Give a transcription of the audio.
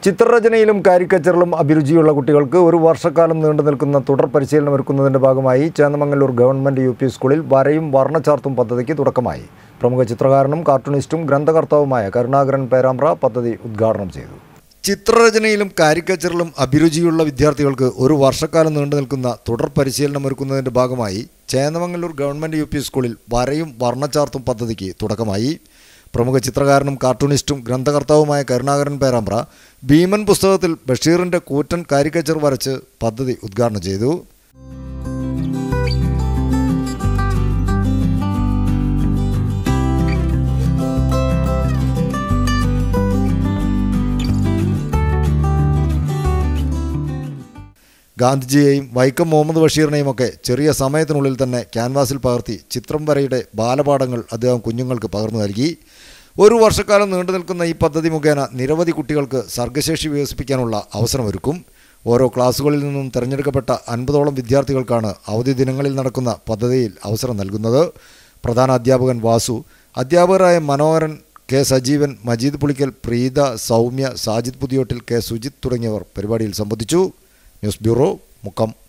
ചിത്രരചനയിലും കാരിക്കച്ചറിലും അഭിരുചിയുള്ള കുട്ടികൾക്ക് ഒരു വർഷക്കാലം നീണ്ടു നിൽക്കുന്ന തുടർ പരിശീലനം ഒരുക്കുന്നതിന്റെ ഭാഗമായി ചേന്നമംഗല്ലൂർ ഗവൺമെന്റ് യു പി സ്കൂളിൽ വരയും വർണ്ണച്ചാർത്തും പദ്ധതിക്ക് തുടക്കമായി പ്രമുഖ ചിത്രകാരനും കാർട്ടൂണിസ്റ്റും ഗ്രന്ഥകർത്താവുമായ കരുണാകരൻ പേരാമ്പ്ര പദ്ധതി ഉദ്ഘാടനം ചെയ്തു ചിത്രരചനയിലും കാരിക്കച്ചറിലും അഭിരുചിയുള്ള വിദ്യാർത്ഥികൾക്ക് ഒരു വർഷക്കാലം നീണ്ടു നിൽക്കുന്ന തുടർ പരിശീലനം ഒരുക്കുന്നതിന്റെ ഭാഗമായി ചേന്നമംഗല്ലൂർ ഗവൺമെന്റ് യു പി സ്കൂളിൽ വരയും വർണ്ണച്ചാർത്തും പദ്ധതിക്ക് തുടക്കമായി പ്രമുഖ ചിത്രകാരനും കാർട്ടൂണിസ്റ്റും ഗ്രന്ഥകർത്താവുമായ കരുണാകരൻ പേരാമ്പ്ര ഭീമൻ പുസ്തകത്തിൽ ബഷീറിന്റെ കൂറ്റൻ കാരിക്കച്ചർ വരച്ച് പദ്ധതി ഉദ്ഘാടനം ചെയ്തു ഗാന്ധിജിയെയും വൈക്കം മുഹമ്മദ് ബഷീറിനെയും ഒക്കെ ചെറിയ സമയത്തിനുള്ളിൽ തന്നെ ക്യാൻവാസിൽ പകർത്തി ചിത്രം വരയുടെ ബാലപാഠങ്ങൾ അദ്ദേഹം കുഞ്ഞുങ്ങൾക്ക് പകർന്നു നൽകി ഒരു വർഷക്കാലം നീണ്ടു നിൽക്കുന്ന ഈ പദ്ധതി മുഖേന നിരവധി കുട്ടികൾക്ക് സർഗശേഷി വികസിപ്പിക്കാനുള്ള അവസരമൊരുക്കും ഓരോ ക്ലാസ്സുകളിൽ നിന്നും തിരഞ്ഞെടുക്കപ്പെട്ട അൻപതോളം വിദ്യാർത്ഥികൾക്കാണ് അവധി ദിനങ്ങളിൽ നടക്കുന്ന പദ്ധതിയിൽ അവസരം നൽകുന്നത് പ്രധാന അധ്യാപകൻ വാസു അധ്യാപകരായ മനോഹരൻ കെ സജീവൻ മജീദ് പുളിക്കൽ പ്രീത സൗമ്യ സാജിദ് പുതിയോട്ടിൽ കെ സുജിത് തുടങ്ങിയവർ പരിപാടിയിൽ സംബന്ധിച്ചു ന്യൂസ് ബ്യൂറോ മുക്കം